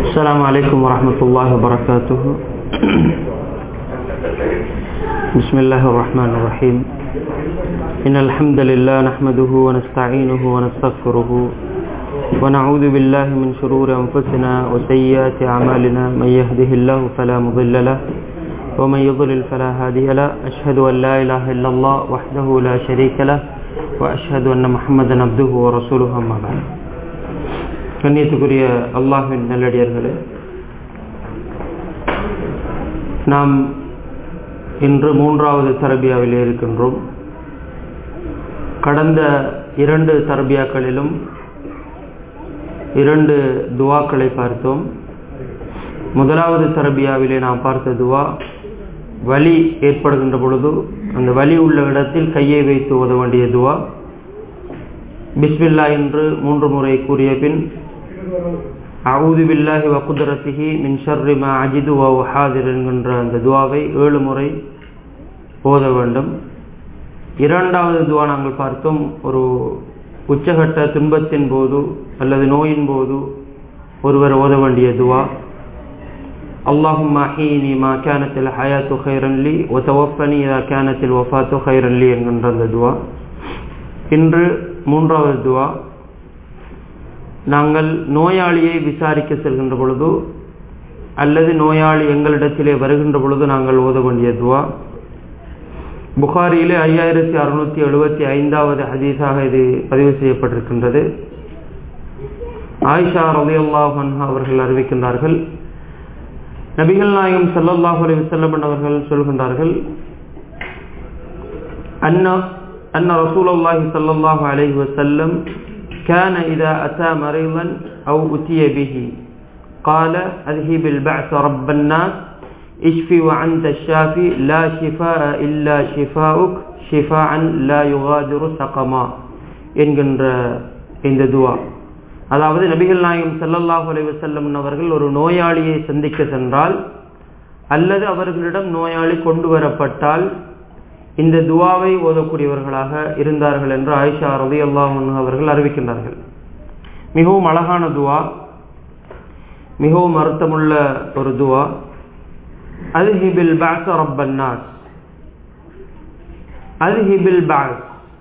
السلام عليكم ورحمة الله وبركاته بسم الله الرحمن الرحيم إن الحمد لله نحمده ونستعينه ونستغفره ونعوذ بالله من شرور أنفسنا وسيئات أعمالنا من يهده الله فلا مضل له ومن يضلل فلا هادي له أشهد أن لا إله إلا الله وحده لا شريك له وأشهد أن محمدا عبده ورسوله أما بعد கண்ணியத்துக்குரிய அல்லாஹின் நல்லடியார்களே நாம் இன்று மூன்றாவது தரபியாவில் இருக்கின்றோம் கடந்த இரண்டு தரபியாக்களிலும் இரண்டு துவாக்களை பார்த்தோம் முதலாவது தரபியாவிலே நாம் பார்த்த துவா வலி ஏற்படுகின்ற பொழுது அந்த வலி உள்ள இடத்தில் கையை வைத்து ஓத வேண்டிய துவா பிஸ்மில்லா என்று மூன்று முறை கூறிய பின் அவுது பில்லாஹி வகுதரத்திஹி மின் ஷர்ரி மா அஜிது வ ஹாதிர் என்கின்ற அந்த துவாவை ஏழு முறை ஓத வேண்டும் இரண்டாவது துவா நாங்கள் பார்த்தோம் ஒரு உச்சகட்ட துன்பத்தின் போது அல்லது நோயின் போது ஒருவர் ஓத வேண்டிய துவா اللهم أحيني ما كانت الحياة خيرا لي وتوفني إذا كانت الوفاة خيرا لي என்கின்ற அந்த துவா இன்று மூன்றாவது துவா நாங்கள் நோயாளியை விசாரிக்க செல்கின்ற பொழுது அல்லது நோயாளி எங்களிடத்திலே வருகின்ற பொழுது நாங்கள் ஓத வேண்டிய துவா புகாரியிலே ஐயாயிரத்தி அறுநூத்தி எழுபத்தி ஐந்தாவது ஹதீஸாக இது பதிவு செய்யப்பட்டிருக்கின்றது ஆயிஷா ரலியல்லாஹு அன்ஹா அவர்கள் அறிவிக்கின்றார்கள் நபிகள் நாயகம் ஸல்லல்லாஹு அலைஹி வஸல்லம் அவர்கள் சொல்கின்றார்கள் அன்ன அன்ன ரசூலுல்லாஹி ஸல்லல்லாஹு அலைஹி வஸல்லம் كان إذا أتى مريضا أو أتي به قال أذهب البعث رب الناس اشفي وعنت الشافي لا شفاء إلا شفاؤك شفاء لا يغادر سقما என்கின்ற இந்த துவா அதாவது நபிகள் நாயகம் செல்லல்லாஹு அலைவசல்லம் அவர்கள் ஒரு நோயாளியை சந்திக்க சென்றால் அல்லது அவர்களிடம் நோயாளி கொண்டு வரப்பட்டால் இந்த துவாவை ஓதக்கூடியவர்களாக இருந்தார்கள் என்று ஆயிஷா ரதி அல்லாஹ் அவர்கள் அறிவிக்கின்றார்கள் மிகவும் அழகான துவா மிகவும் அர்த்தமுள்ள ஒரு துவா அல்ஹிபில் பேக் ரப்பன்னாஸ் அல்ஹிபில் பேக்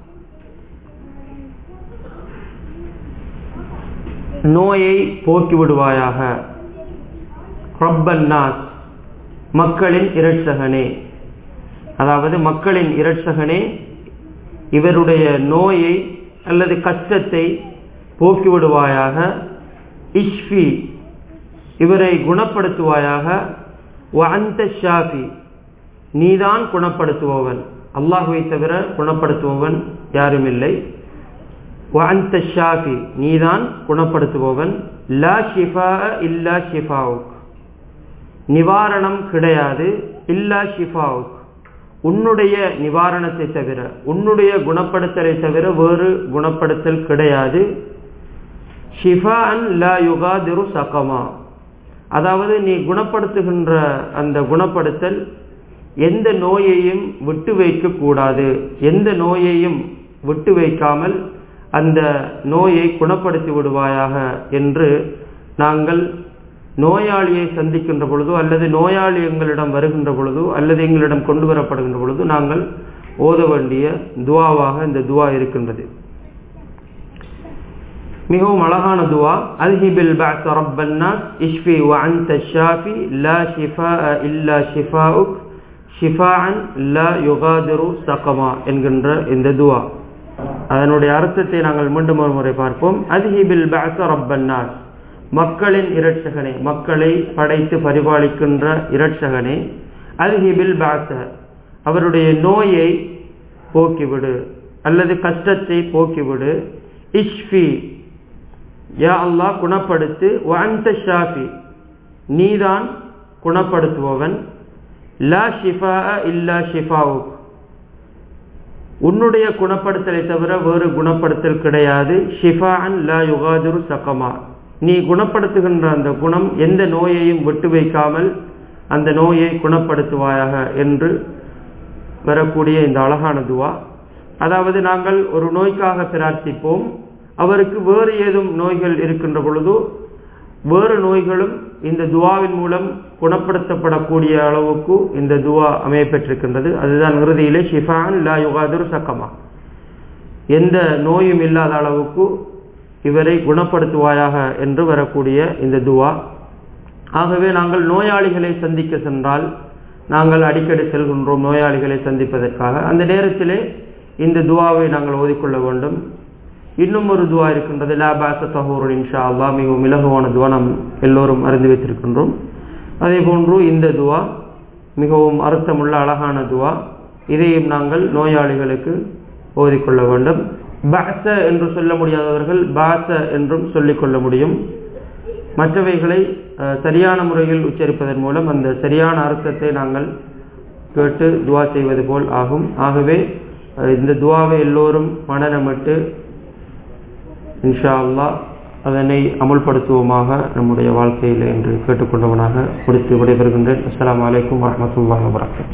நோயை போக்கி விடுவாயாக ரப்பன்னாஸ் மக்களின் இரட்சகனே அதாவது மக்களின் இரட்சகனே இவருடைய நோயை அல்லது கஷ்டத்தை போக்கிவிடுவாயாக இஷ்ஃபி இவரை குணப்படுத்துவாயாக அந்த ஷாஃபி நீதான் குணப்படுத்துபவன் அல்லாஹுவை தவிர குணப்படுத்துபவன் யாரும் இல்லை அந்த ஷாஃபி நீதான் குணப்படுத்துபவன் லா ஷிஃபா இல்லா ஷிஃபாவுக் நிவாரணம் கிடையாது இல்லா ஷிஃபாவுக் உன்னுடைய நிவாரணத்தை தவிர உன்னுடைய குணப்படுத்தலை தவிர வேறு குணப்படுத்தல் கிடையாது ஷிஃபான் லா யுகாதிரு சகமா அதாவது நீ குணப்படுத்துகின்ற அந்த குணப்படுத்தல் எந்த நோயையும் விட்டு வைக்க கூடாது எந்த நோயையும் விட்டு வைக்காமல் அந்த நோயை குணப்படுத்தி விடுவாயாக என்று நாங்கள் நோயாளியை சந்திக்கின்ற பொழுதோ அல்லது நோயாளி எங்களிடம் வருகின்ற பொழுதோ அல்லது எங்களிடம் கொண்டு வரப்படுகின்ற பொழுது நாங்கள் ஓத வேண்டிய துவாவாக இந்த துவா இருக்கின்றது மிகவும் அழகான துவா அல்ஹிபில் பஅத் ரப்பன்னாஸ் இஷ்ஃபி வ அன்த ஷாஃபி லா ஷிஃபாஅ இல்லா ஷிஃபாஉக் ஷிஃபாஅன் லா யுகாதிரு சகமா என்கின்ற இந்த துவா அதனுடைய அர்த்தத்தை நாங்கள் மீண்டும் ஒரு முறை பார்ப்போம் அல்ஹிபில் பஅத் ரப்பன்னாஸ் மக்களின் இரட்சகனே மக்களை படைத்து பரிபாலிக்கின்ற இரட்சகனே அல்ஹிபில் பாச அவருடைய நோயை போக்கிவிடு அல்லது கஷ்டத்தை போக்கிவிடு இஷ்ஃபி யா அல்லாஹ் குணப்படுத்து வந்த ஷாஃபி நீதான் குணப்படுத்துபவன் லா ஷிஃபா இல்லா ஷிஃபாவுக் உன்னுடைய குணப்படுத்தலை தவிர வேறு குணப்படுத்தல் கிடையாது ஷிஃபான் லா யுகாதிரு சகமா நீ குணப்படுத்துகின்ற அந்த குணம் எந்த நோயையும் விட்டு வைக்காமல் அந்த நோயை குணப்படுத்துவாயாக என்று வரக்கூடிய இந்த அழகான துவா அதாவது நாங்கள் ஒரு நோய்க்காக பிரார்த்திப்போம் அவருக்கு வேறு ஏதும் நோய்கள் இருக்கின்ற பொழுது வேறு நோய்களும் இந்த துவாவின் மூலம் குணப்படுத்தப்படக்கூடிய அளவுக்கு இந்த துவா அமையப்பெற்றிருக்கின்றது அதுதான் இறுதியிலே ஷிஃபான் லா யுகாதுர் சக்கமா எந்த நோயும் இல்லாத அளவுக்கு இவரை குணப்படுத்துவாயாக என்று வரக்கூடிய இந்த துவா ஆகவே நாங்கள் நோயாளிகளை சந்திக்க சென்றால் நாங்கள் அடிக்கடி செல்கின்றோம் நோயாளிகளை சந்திப்பதற்காக அந்த நேரத்திலே இந்த துவாவை நாங்கள் ஓதிக்கொள்ள வேண்டும் இன்னும் ஒரு துவா இருக்கின்றது லாபாச தஹூருன் இன்ஷா அல்லா மிகவும் இலகுவான துவா நாம் எல்லோரும் அறிந்து வைத்திருக்கின்றோம் அதே போன்று இந்த துவா மிகவும் அர்த்தமுள்ள அழகான துவா இதையும் நாங்கள் நோயாளிகளுக்கு ஓதிக்கொள்ள வேண்டும் பாச என்று சொல்ல முடியாதவர்கள் பாச என்றும் சொல்லிக்கொள்ள முடியும் மற்றவைகளை சரியான முறையில் உச்சரிப்பதன் மூலம் அந்த சரியான அர்த்தத்தை நாங்கள் கேட்டு துவா செய்வது போல் ஆகும் ஆகவே இந்த துவாவை எல்லோரும் மனநமிட்டு இன்ஷா அல்லா அதனை அமுல்படுத்துவோமாக நம்முடைய வாழ்க்கையில் என்று கேட்டுக்கொண்டவனாக முடித்து விடைபெறுகின்றேன் அஸ்லாம் வலைக்கம் வரமத்துல்லாஹ் வரகாத்து